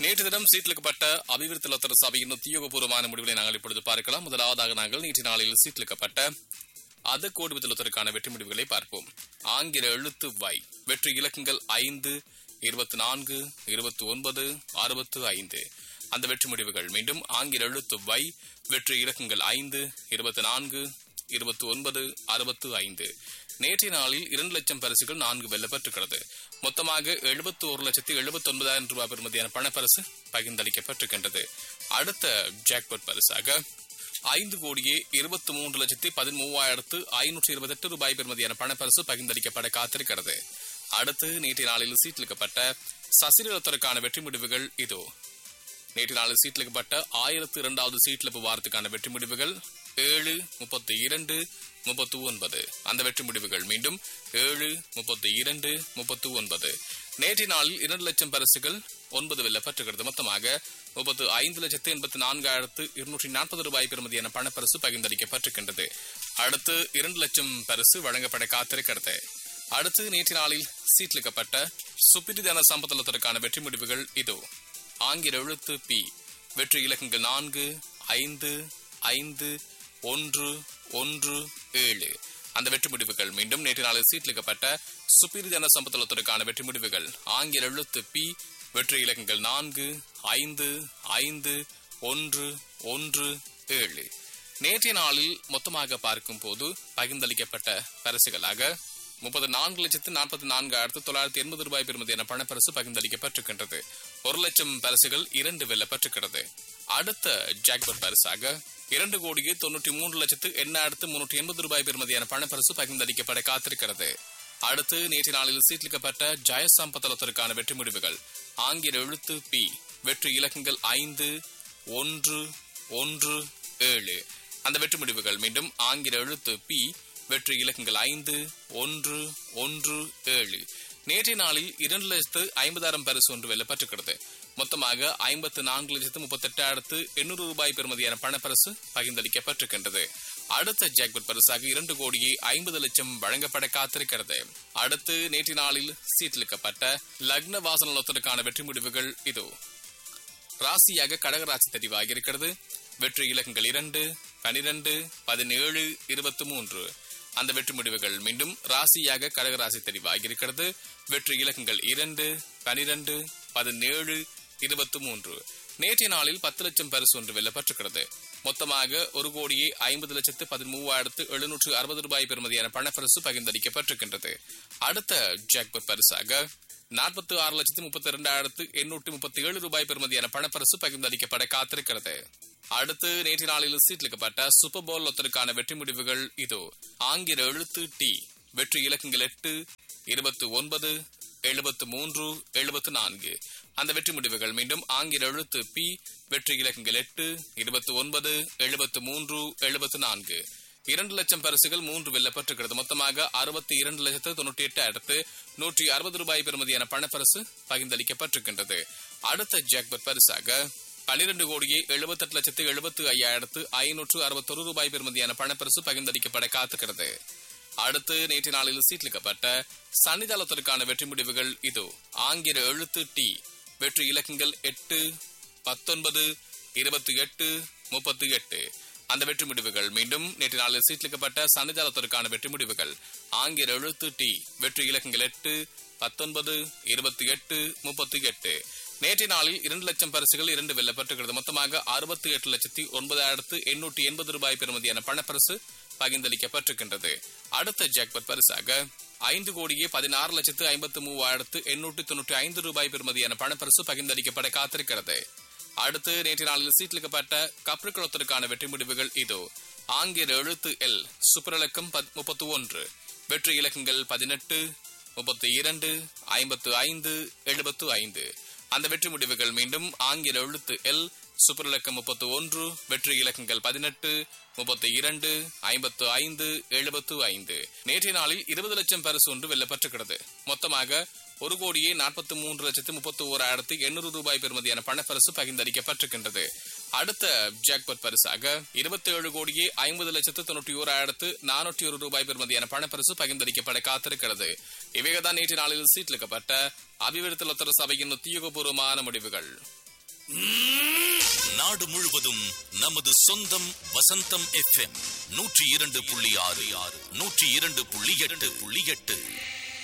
நேற்று தினம் சீட்லிக்கப்பட்ட அபிவிருத்தி லத்தர சபையின் உத்தியோகபூர்வமான முடிவுகளை நாங்கள் இப்பொழுது பார்க்கலாம் முதலாவதாக நாங்கள் நேற்று நாளில் சீட்லிக்கப்பட்ட அத கோடி விதலத்திற்கான வெற்றி முடிவுகளை பார்ப்போம் ஆங்கில எழுத்து வை வெற்றி இலக்கங்கள் ஐந்து இருபத்தி நான்கு இருபத்தி ஒன்பது அறுபத்து ஐந்து அந்த வெற்றி முடிவுகள் மீண்டும் ஆங்கில எழுத்து வை வெற்றி இலக்கங்கள் ஐந்து இருபத்தி நான்கு இருபத்தி ஒன்பது அறுபத்து ஐந்து நேற்றைய நாளில் இரண்டு லட்சம் பரிசுகள் நான்கு வெல்ல பெற்றுக்கிறது மொத்தமாக எழுபத்தி ஒரு லட்சத்தி எழுபத்தி ஒன்பதாயிரம் ரூபாய் பெறுமதியான பணப்பரிசு பகிர்ந்தளிக்கப்பட்டிருக்கின்றது அடுத்த ஜாக்பாட் பரிசாக ஐந்து கோடியே இருபத்தி மூன்று லட்சத்தி பதிமூவாயிரத்து ஐநூற்றி இருபத்தெட்டு ரூபாய் பெறுமதியான பணப்பரிசு பகிர்ந்தளிக்கப்பட காத்திருக்கிறது அடுத்து நேற்றைய நாளில் சீட்டிலிக்கப்பட்ட சசிரத்திற்கான வெற்றி முடிவுகள் இதோ நேற்று நாளில் சீட்டிலிக்கப்பட்ட ஆயிரத்து இரண்டாவது சீட்லிப்பு வாரத்துக்கான வெற்றி முடிவுகள் ஏழு முப்பத்தி இரண்டு முப்பத்து ஒன்பது அந்த வெற்றி முடிவுகள் மீண்டும் ஏழு முப்பத்தி இரண்டு முப்பத்து ஒன்பது நேற்றைய நாளில் இரண்டு லட்சம் பரிசுகள் ஒன்பது வெல்ல பெற்றுகிறது மொத்தமாக முப்பத்து ஐந்து லட்சத்து எண்பத்தி நான்காயிரத்து இருநூற்றி நாற்பது ரூபாய் பெறுமதியான பணப்பரிசு பகிர்ந்தளிக்கப்பட்டிருக்கின்றது அடுத்து இரண்டு லட்சம் பரிசு வழங்கப்பட காத்திருக்கிறது அடுத்து நேற்று நாளில் சீட்லிக்கப்பட்ட சுப்பிரிதான சம்பத்தலத்திற்கான வெற்றி முடிவுகள் இதோ ஆங்கில எழுத்து பி வெற்றி இலக்கங்கள் நான்கு ஐந்து ஐந்து ஒன்று ஒன்று ஏழு அந்த வெற்றி முடிவுகள் மீண்டும் நேற்று நாளில் சீட்லிக்கப்பட்ட சுப்பிரிதான சம்பத்தலத்திற்கான வெற்றி முடிவுகள் ஆங்கில எழுத்து பி வெற்றி இலக்கங்கள் நான்கு ஐந்து ஐந்து ஒன்று ஒன்று ஏழு நேற்றைய நாளில் மொத்தமாக பார்க்கும் போது பகிர்ந்தளிக்கப்பட்ட பரிசுகளாக முப்பது நான்கு லட்சத்து நாற்பத்தி நான்காயிரத்து தொள்ளாயிரத்தி எண்பது ரூபாய் பெறுமதியான பணப்பரிசு பகிர்ந்தளிக்கப்பட்டிருக்கின்றது ஒரு லட்சம் பரிசுகள் இரண்டு வெல்லப்பட்டிருக்கிறது அடுத்த ஜாக்பட் பரிசாக இரண்டு கோடியே தொன்னூற்றி மூன்று லட்சத்து எண்ணாயிரத்து முன்னூற்றி எண்பது ரூபாய் பெறுமதியான பணப்பரிசு பகிர்ந்தளிக்கப்பட காத்திருக்கிறது அடுத்து நேற்று நாளில் சீட்லிக்கப்பட்ட ஜெயசம்பத்தலத்திற்கான வெற்றி முடிவுகள் ஆங்கில எழுத்து பி வெற்றி இலக்கங்கள் ஐந்து ஒன்று ஒன்று ஏழு அந்த வெற்றி முடிவுகள் மீண்டும் ஆங்கில எழுத்து பி வெற்றி இலக்கங்கள் ஐந்து ஒன்று ஒன்று ஏழு நேற்றைய நாளில் இரண்டு லட்சத்து ஐம்பதாயிரம் பரிசு ஒன்று வெல்லப்பட்டிருக்கிறது மொத்தமாக ஐம்பத்து நான்கு லட்சத்து முப்பத்தெட்டாயிரத்து எண்ணூறு ரூபாய் பெறுமதியான பணப்பரிசு பகிர்ந்தளிக்கப்பட்டிருக்கின்றது அடுத்த ஜாக்பட் பரிசாக இரண்டு கோடியே ஐம்பது லட்சம் வழங்கப்பட காத்திருக்கிறது அடுத்து நேற்றைய நாளில் சீட்டிலிக்கப்பட்ட லக்ன வாசனத்திற்கான வெற்றி முடிவுகள் இதோ ராசியாக கடகராசி தெரிவாகி இருக்கிறது வெற்றி இலக்கங்கள் இரண்டு பனிரெண்டு பதினேழு இருபத்தி மூன்று அந்த வெற்றி முடிவுகள் மீண்டும் ராசியாக கடகராசி தெரிவாகி இருக்கிறது வெற்றி இலக்கங்கள் இரண்டு பனிரெண்டு பதினேழு இருபத்தி மூன்று நேற்றைய நாளில் பத்து லட்சம் பரிசு ஒன்று வெல்லப்பட்டிருக்கிறது மொத்தமாக ஒரு கோடியே ஐம்பது லட்சத்து பதிமூவாயிரத்து எழுநூற்று அறுபது ரூபாய் பெறுமதியான பணப்பரிசு பகிர்ந்தளிக்கப்பட்டிருக்கின்றது அடுத்த ஜாக்பட் பரிசாக நாற்பத்தி ஆறு லட்சத்து முப்பத்தி இரண்டாயிரத்து எண்ணூற்றி முப்பத்தி ஏழு ரூபாய் பெறுமதியான பணப்பரிசு பகிர்ந்தளிக்கப்பட காத்திருக்கிறது அடுத்து நேற்று நாளில் சீட்லிக்கப்பட்ட சூப்பர் போல் ஒத்தருக்கான வெற்றி முடிவுகள் இதோ ஆங்கில எழுத்து டி வெற்றி இலக்கங்கள் எட்டு இருபத்தி ஒன்பது எழுபத்து மூன்று எழுபத்து நான்கு அந்த வெற்றி முடிவுகள் மீண்டும் ஆங்கில எழுத்து பி வெற்றி இலக்கங்கள் எட்டு இருபத்தி ஒன்பது எழுபத்து மூன்று எழுபத்து நான்கு இரண்டு லட்சம் பரிசுகள் மூன்று வெல்லப்பட்டிருக்கிறது மொத்தமாக அறுபத்தி இரண்டு லட்சத்து தொண்ணூற்றி எட்டாயிரத்து நூற்றி அறுபது ரூபாய் பெறுமதியான பணப்பரிசு பகிர்ந்தளிக்கப்பட்டிருக்கின்றது அடுத்த ஜாக்பட் பரிசாக பனிரெண்டு கோடியே எழுபத்தெட்டு லட்சத்து எழுபத்து ஐயாயிரத்து ஐநூற்று அறுபத்தொரு ரூபாய் பெறுமதியான பணப்பரிசு பகிர்ந்தளிக்கப்பட காத்துக்கிறது அடுத்து நேற்று நாளில் சீட்லிக்கப்பட்ட சன்னிதானத்திற்கான வெற்றி முடிவுகள் இதோ ஆங்கில எழுத்து டி வெற்றி இலக்கங்கள் எட்டு பத்தொன்பது இருபத்தி எட்டு முப்பத்தி எட்டு அந்த வெற்றி முடிவுகள் மீண்டும் நேற்று நாளில் சீட்லிக்கப்பட்ட சன்னிதானத்திற்கான வெற்றி முடிவுகள் ஆங்கில எழுத்து டி வெற்றி இலக்கங்கள் எட்டு பத்தொன்பது இருபத்தி எட்டு முப்பத்தி எட்டு நேற்றைய நாளில் இரண்டு லட்சம் பரிசுகள் இரண்டு வெல்லப்பட்டிருக்கிறது மொத்தமாக அறுபத்தி எட்டு லட்சத்தி ஒன்பதாயிரத்து எண்ணூற்றி எண்பது ரூபாய் பெறுமதியான பணப்பரிசு பகிர்ந்தளிக்கப்பட்டிருக்கின்றது அடுத்த ஜாக்பட் பரிசாக ஐந்து கோடியே பதினாறு லட்சத்து ஐம்பத்து மூவாயிரத்து எண்ணூற்றி தொன்னூற்றி ஐந்து ரூபாய் பெறுமதியான பணப்பரிசு பகிர்ந்தளிக்கப்பட காத்திருக்கிறது அடுத்து நேற்று நாளில் சீட்லிக்கப்பட்ட கப்ரிக்குளத்திற்கான வெற்றி முடிவுகள் இதோ ஆங்கில எழுத்து எல் சுப்பரலக்கம் முப்பத்தி ஒன்று வெற்றி இலக்கங்கள் பதினெட்டு முப்பத்தி இரண்டு ஐம்பத்து ஐந்து எழுபத்து ஐந்து அந்த வெற்றி முடிவுகள் மீண்டும் ஆங்கில எழுத்து எல் சூப்பர் இலக்கம் முப்பத்து ஒன்று வெற்றி இலக்கங்கள் பதினெட்டு முப்பத்தி இரண்டு ஐம்பத்து ஐந்து எழுபத்து ஐந்து நேற்றைய நாளில் இருபது லட்சம் பரிசு ஒன்று வெல்லப்பட்டிருக்கிறது மொத்தமாக ஒரு கோடியே நாற்பத்தி மூன்று லட்சத்து முப்பத்தி ஓராயிரத்து எண்ணூறு ரூபாய் பெறுமதியான பணப்பரிசு பகிர்ந்தளிக்கப்பட்டிருக்கின்றது அடுத்த ஜாக்பட் பரிசாக இருபத்தி ஏழு கோடியே ஐம்பது லட்சத்து தொண்ணூற்றி ஓராயிரத்து நானூற்றி ஒரு ரூபாய் பெறுமதியான பணப்பரிசு பகிர்ந்தளிக்கப்பட காத்திருக்கிறது இவைகள்தான் நேற்று நாளில் சீட்லிக்கப்பட்ட அபிவிருத்தி லத்தர சபையின் உத்தியோகபூர்வமான முடிவுகள் நாடு முழுவதும் நமது சொந்தம் வசந்தம் எஃப்எம் நூற்றி இரண்டு புள்ளி ஆறு ஆறு நூற்றி இரண்டு புள்ளி எட்டு புள்ளி எட்டு